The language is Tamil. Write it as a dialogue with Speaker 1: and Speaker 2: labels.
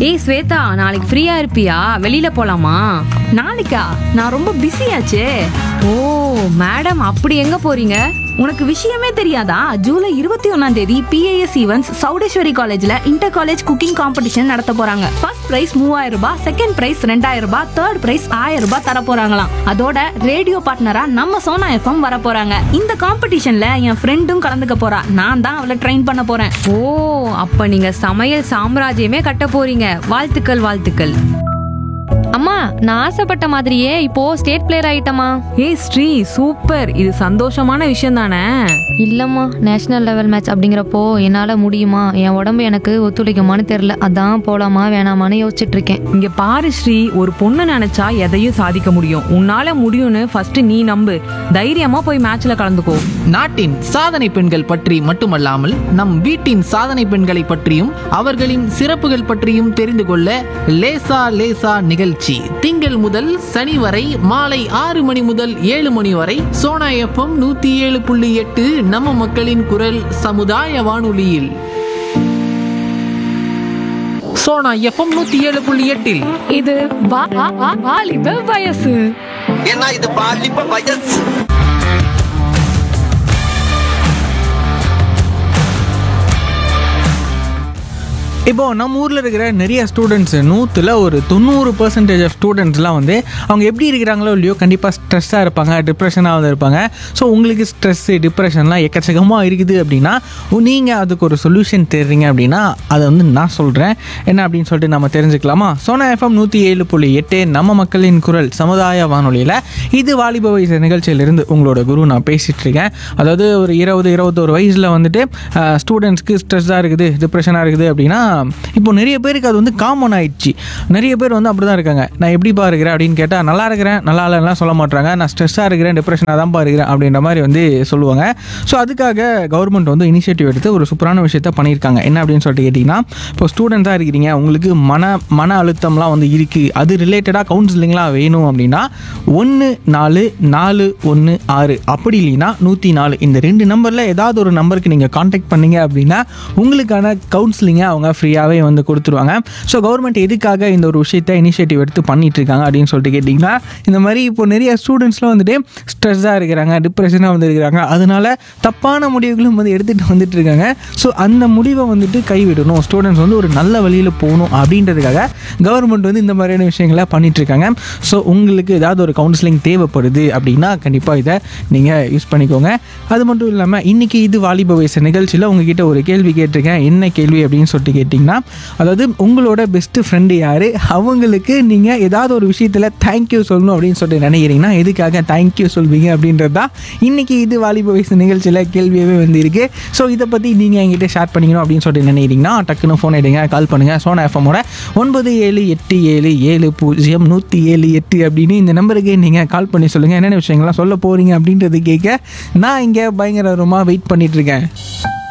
Speaker 1: ஏய் ஸ்வேதா நாளைக்கு ஃப்ரீயா இருப்பியா வெளியில போலாமா
Speaker 2: நாளைக்கா நான் ரொம்ப பிஸியாச்சே
Speaker 1: ஓ மேடம் அப்படி எங்க போறீங்க
Speaker 2: உனக்கு விஷயமே தெரியாதா ஜூலை இருபத்தி ஒன்னாம் தேதி பிஏஎஸ் ஈவென்ட்ஸ் சௌடேஸ்வரி காலேஜ்ல இன்டர் காலேஜ் குக்கிங் காம்படிஷன் நடத்த போறாங்க ஃபர்ஸ்ட் பிரைஸ் மூவாயிரம் ரூபாய் செகண்ட் பிரைஸ் ரெண்டாயிரம் ரூபாய் தேர்ட் பிரைஸ் ஆயிரம் ரூபாய் தர போறாங்களாம் அதோட ரேடியோ பார்ட்னரா நம்ம சோனா எஃப்எம் வர போறாங்க இந்த காம்படிஷன்ல என் ஃப்ரெண்டும் கலந்துக்க போறா நான் தான் அவளை ட்ரெயின் பண்ண போறேன்
Speaker 1: ஓ அப்ப நீங்க சமையல் சாம்ராஜ்யமே கட்ட போறீங்க வாழ்த்துக்கள் வாழ்த்துக்கள்
Speaker 3: அம்மா நான் ஆசைப்பட்ட மாதிரியே இப்போ ஸ்டேட் பிளேயர் ஆயிட்டமா
Speaker 4: ஏய் ஸ்ரீ சூப்பர் இது சந்தோஷமான விஷயம் தானே
Speaker 3: இல்லம்மா நேஷனல் லெவல் மேட்ச் அப்படிங்கிறப்போ என்னால முடியுமா என் உடம்பு எனக்கு ஒத்துழைக்குமான்னு தெரியல அதான் போலாமா வேணாமான்னு யோசிச்சுட்டு இருக்கேன்
Speaker 4: இங்க பாரு ஸ்ரீ ஒரு பொண்ணு நினைச்சா எதையும் சாதிக்க முடியும் உன்னால முடியும்னு ஃபர்ஸ்ட் நீ நம்பு தைரியமா போய் மேட்ச்ல கலந்துக்கோ
Speaker 5: நாட்டின் சாதனை பெண்கள் பற்றி மட்டுமல்லாமல் நம் வீட்டின் சாதனை பெண்களை பற்றியும் அவர்களின் சிறப்புகள் பற்றியும் தெரிந்து கொள்ள லேசா லேசா நிகழ்ச்சி திங்கள் முதல் சனி வரை மாலை ஆறு மணி முதல் ஏழு மணி வரை சோனா எஃப்எம் நூத்தி ஏழு புள்ளி எட்டு நம்ம மக்களின் குரல் சமுதாய வானொலியில் சோனா எஃப்எம் நூத்தி ஏழு புள்ளி எட்டில்
Speaker 2: இது வா- வா- வா- வாலிப வயசு
Speaker 6: ஏன்னா இது பாலிப்ப வயசு
Speaker 7: இப்போ நம்ம ஊரில் இருக்கிற நிறைய ஸ்டூடெண்ட்ஸ் நூற்றில் ஒரு தொண்ணூறு பர்சன்டேஜ் ஆஃப் ஸ்டூடெண்ட்ஸ்லாம் வந்து அவங்க எப்படி இருக்கிறாங்களோ இல்லையோ கண்டிப்பாக ஸ்ட்ரெஸ்ஸாக இருப்பாங்க டிப்ரெஷனாக வந்து இருப்பாங்க ஸோ உங்களுக்கு ஸ்ட்ரெஸ்ஸு டிப்ரெஷன்லாம் எக்கச்சக்கமாக இருக்குது அப்படின்னா நீங்கள் அதுக்கு ஒரு சொல்யூஷன் தேடுறீங்க அப்படின்னா அதை வந்து நான் சொல்கிறேன் என்ன அப்படின்னு சொல்லிட்டு நம்ம தெரிஞ்சுக்கலாமா சோனா எஃப்எம் நூற்றி ஏழு புள்ளி எட்டு நம்ம மக்களின் குரல் சமுதாய வானொலியில் இது வாலிப வயசு நிகழ்ச்சியிலிருந்து உங்களோட குரு நான் பேசிகிட்டு இருக்கேன் அதாவது ஒரு இருபது இருபத்தோரு வயசில் வந்துட்டு ஸ்டூடெண்ட்ஸ்க்கு ஸ்ட்ரெஸ்ஸாக இருக்குது டிப்ரெஷனாக இருக்குது அப்படின்னா இப்போ நிறைய பேருக்கு அது வந்து காமன் ஆயிடுச்சு நிறைய பேர் வந்து அப்படி தான் இருக்காங்க நான் எப்படிப்பா இருக்கிறேன் அப்படின்னு கேட்டால் நல்லா இருக்கிறேன் நல்லா இல்லைன்னா சொல்ல மாட்டாங்க நான் ஸ்ட்ரெஸ்ஸாக இருக்கிறேன் டிப்ரெஷனாக தான்ப்பா இருக்கிறேன் அப்படின்ற மாதிரி வந்து சொல்லுவாங்க ஸோ அதுக்காக கவர்மெண்ட் வந்து இனிஷியேட்டிவ் எடுத்து ஒரு சூப்பரான விஷயத்த பண்ணியிருக்காங்க என்ன அப்படின்னு சொல்லிட்டு கேட்டிங்கன்னா இப்போ ஸ்டூடெண்ட்ஸாக இருக்கிறீங்க உங்களுக்கு மன மன அழுத்தம்லாம் வந்து இருக்குது அது ரிலேட்டடாக கவுன்சிலிங்லாம் வேணும் அப்படின்னா ஒன்று நாலு நாலு ஒன்று ஆறு அப்படி இல்லைன்னா நூற்றி நாலு இந்த ரெண்டு நம்பரில் ஏதாவது ஒரு நம்பருக்கு நீங்கள் காண்டாக்ட் பண்ணீங்க அப்படின்னா உங்களுக்கான கவுன்சிலிங்கை அவங்க ஃப்ரீயாகவே வந்து கொடுத்துருவாங்க ஸோ கவர்மெண்ட் எதுக்காக இந்த ஒரு விஷயத்தை இனிஷியேட்டிவ் எடுத்து பண்ணிட்டு இருக்காங்க அப்படின்னு சொல்லிட்டு கேட்டிங்கன்னா இந்த மாதிரி இப்போ நிறைய ஸ்டூடெண்ட்ஸ்லாம் வந்துட்டு ஸ்ட்ரெஸ்ஸாக இருக்கிறாங்க டிப்ரெஷனாக வந்து இருக்கிறாங்க அதனால தப்பான முடிவுகளும் வந்து எடுத்துகிட்டு வந்துட்டு இருக்காங்க ஸோ அந்த முடிவை வந்துட்டு கைவிடணும் ஸ்டூடெண்ட்ஸ் வந்து ஒரு நல்ல வழியில் போகணும் அப்படின்றதுக்காக கவர்மெண்ட் வந்து இந்த மாதிரியான விஷயங்களை பண்ணிட்டு இருக்காங்க ஸோ உங்களுக்கு ஏதாவது ஒரு கவுன்சிலிங் தேவைப்படுது அப்படின்னா கண்டிப்பாக இதை நீங்கள் யூஸ் பண்ணிக்கோங்க அது மட்டும் இல்லாமல் இன்றைக்கி இது வாலிப வயசு நிகழ்ச்சியில் உங்ககிட்ட ஒரு கேள்வி கேட்டிருக்கேன் என்ன கேள்வி அப்படின்னு சொல்லிட்டு கேட்டிங்கன்னா அதாவது உங்களோட பெஸ்ட்டு ஃப்ரெண்டு யார் அவங்களுக்கு நீங்கள் ஏதாவது ஒரு விஷயத்தில் தேங்க்யூ சொல்லணும் அப்படின்னு சொல்லிட்டு நினைக்கிறீங்கன்னா எதுக்காக தேங்க்யூ சொல்வீங்க அப்படின்றது தான் இன்றைக்கி இது வாலிப வயசு நிகழ்ச்சியில் கேள்வியாகவே வந்து இருக்குது ஸோ இதை பற்றி நீங்கள் என்கிட்ட ஷேர் பண்ணிக்கணும் அப்படின்னு சொல்லிட்டு நினைக்கிறீங்கன்னா டக்குன்னு ஃபோன் எடுங்க கால் பண்ணுங்கள் சோனா எஃப்எம்மோட ஒன்பது ஏழு எட்டு ஏழு ஏழு பூஜ்ஜியம் நூற்றி ஏழு எட்டு அப்படின்னு இந்த நம்பருக்கு நீங்கள் கால் பண்ணி சொல்லுங்கள் என்னென்ன விஷயங்கள்லாம் சொல்ல போகிறீங்க அப்படின்றது கேட்க நான் இங்கே பயங்கரமாக வெயிட் பண்ணிகிட்ருக்கேன்